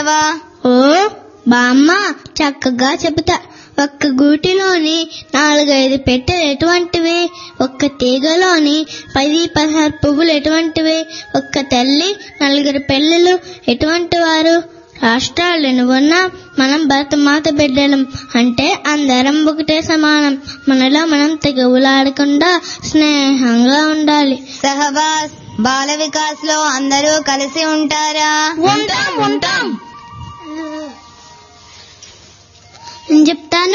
ఓ బామ్మ చక్కగా చెబుతా ఒక్క గూటిలోని నాలుగైదు పెట్టెలు ఎటువంటివి ఒక్క తీగలోని పది పదహారు పువ్వులు ఎటువంటివి ఒక్క తల్లి నలుగురు పిల్లలు ఎటువంటి వారు రాష్ట్రాలను ఉన్నా మనం భరతమాత బిడ్డలం అంటే అందరం ఒకటే సమానం మనలో మనం తెగవులాడకుండా స్నేహంగా ఉండాలి సహబాస్ బాల వికాస్ లో అందరూ కలిసి ఉంటారా ఉంటాం ఉంటాం నేను చెప్తాను